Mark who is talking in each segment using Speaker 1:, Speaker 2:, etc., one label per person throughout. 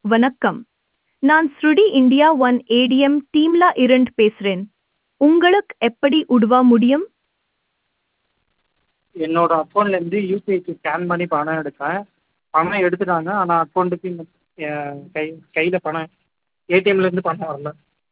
Speaker 1: வணக்கம் நான் ஸ்ருடி இந்தியா ஒன் ஏடிஎம் டீம்ல இருந்து பேசுறேன் உங்களுக்கு எப்படி உதவ முடியும்
Speaker 2: என்னோட அக்கௌண்ட்லேருந்து யூபிஐக்கு ஸ்கேன் பண்ணி பணம் எடுத்தேன் பணம் எடுத்துட்டாங்க ஆனால் அக்கௌண்ட்டுக்கு இன்னும் என் கை கையில் பணம் ஏடிஎம்லேருந்து பணம் வரல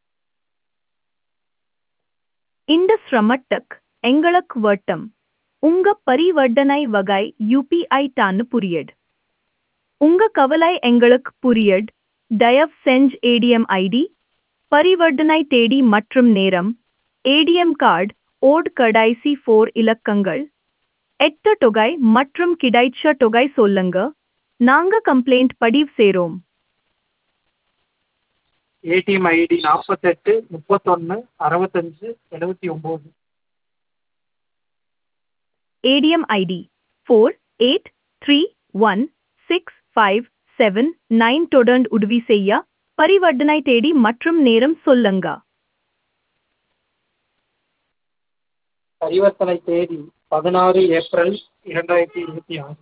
Speaker 1: இந்த சிரமத்துக்கு எங்களுக்கு வட்டம் உங்க பரிவர்த்தனை வகை யூபிஐ டான்னு புரியட் உங்க கவலை எங்களுக்கு புரியட் தயவு செஞ்சு ஏடிஎம் ஐடி பரிவர்த்தனை தேதி மற்றும் நேரம் ஏடிஎம் கார்டு ஓட் கடைசி ஃபோர் இலக்கங்கள் எட்டு தொகை மற்றும் கிடைச்ச தொகை சொல்லுங்க நாங்க கம்ப்ளைண்ட் பதிவு செய்றோம்
Speaker 2: ஏடிஎம் ஐடி நாற்பத்தெட்டு முப்பத்தொன்று அறுபத்தஞ்சு எழுபத்தி ஒம்பது
Speaker 1: ADM ID 48316579 தொடர்ந்து உதவி செய்ய பரிவர்த்தனை தேதி மற்றும் நேரம் சொல்லுங்க
Speaker 2: பரிவர்த்தனை தேதி பதினாறு ஏப்ரல் இரண்டாயிரத்தி இருபத்தி ஆறு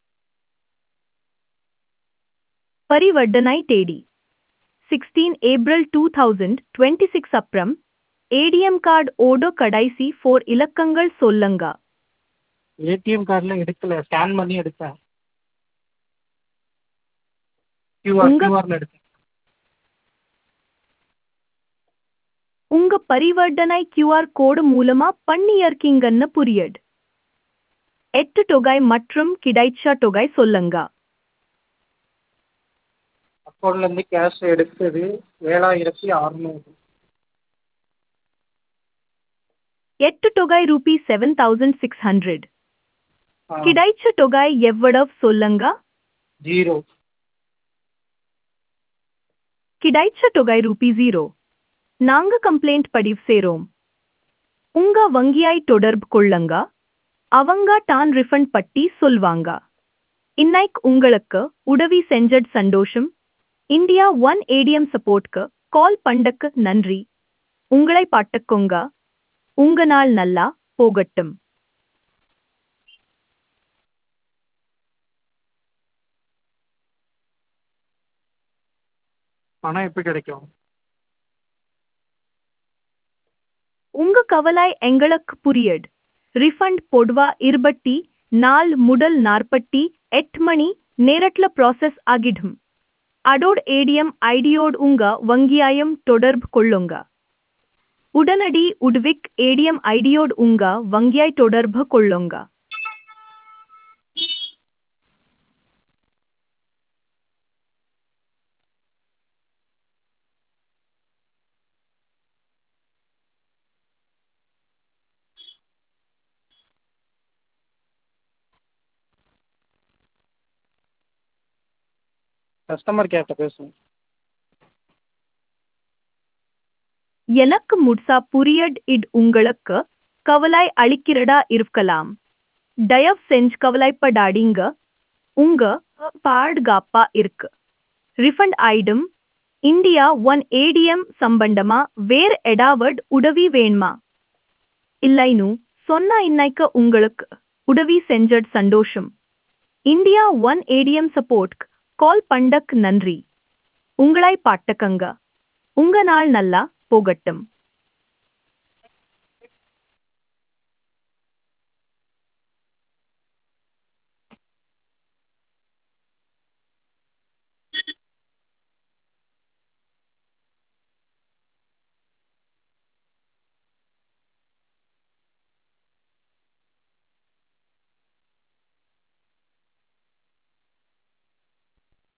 Speaker 1: பரிவர்த்தனை தேதி sixteen April two thousand twenty six அப்புறம் ஏடிஎம் கார்டு ஓடோ கடைசி ஃபோர் இலக்கங்கள் சொல்லுங்க
Speaker 2: ஏடிஎம் கார்டில் எடுக்கல ஸ்கேன் பண்ணி எடுத்தேன் கியூஆர்
Speaker 1: உங்க-
Speaker 2: கியூஆரில் எடுத்தேன்
Speaker 1: உங்க பரிவர்த்தனை கியூஆர் கோடு மூலமா பண்ணியிருக்கீங்கன்னு புரியட் எட்டு தொகை மற்றும் கிடைச்ச தொகை சொல்லுங்க
Speaker 2: அக்கௌண்ட்லேருந்து கேஷ் எடுத்தது ஏழாயிரத்தி அறநூறு
Speaker 1: எட்டு தொகை rupee seven thousand six hundred
Speaker 2: ஆ,
Speaker 1: கிடைச்ச தொகை எவ்வளவு சொல்லுங்க
Speaker 2: ஜீரோ
Speaker 1: கிடைச்ச தொகை ரூபி ஜீரோ நாங்க கம்ப்ளைண்ட் பதிவு செய்றோம் உங்க வங்கியாய் தொடர்பு கொள்ளுங்க அவங்க தான் ரிஃபண்ட் பட்டி சொல்வாங்க இன்னைக்கு உங்களுக்கு உதவி செஞ்சட் சந்தோஷம் இந்தியா ஒன் ஏடிஎம் சப்போர்ட்க்கு கால் பண்ணக்கு நன்றி உங்களை பாட்டுக்கோங்க உங்க நாள் நல்லா போகட்டும்
Speaker 2: பணம் எப்போ கிடைக்கும்
Speaker 1: உங்க கவலை எங்களுக்கு புரியட் ரிஃபண்ட் பொதுவா இருபத்தி நாள் முதல் நாற்பத்தி எட்டு மணி நேரட்ல ப்ராசஸ் ஆகிடும் அதோட ஏடிஎம் ஐடியோடு உங்க வங்கியாயம் தொடர்பு கொள்ளுங்க உடனடி உட்விக் ஏடிஎம் ஐடியோடு உங்க வங்கியாய் தொடர்பு கொள்ளுங்க
Speaker 2: கஸ்டமர் கேர்கிட்ட பேசுங்க
Speaker 1: எனக்கு முட்சா புரியட் இட் உங்களுக்கு கவலை அளிக்கிறதா இருக்கலாம் தயவு செஞ்சு கவலைப்படாதீங்க உங்க பாதுகாப்பா இருக்கு ரிஃபண்ட் ஐடம் இந்தியா ஒன் ஏடிஎம் சம்பந்தமா வேற எடாவட் உதவி வேணுமா இல்லைன்னு சொன்னா இன்னைக்கு உங்களுக்கு உதவி செஞ்சட் சந்தோஷம் India one ATM support call பண்டக் நன்றி உங்களை பாட்டக்கங்க உங்க நாள் நல்லா போகட்டும்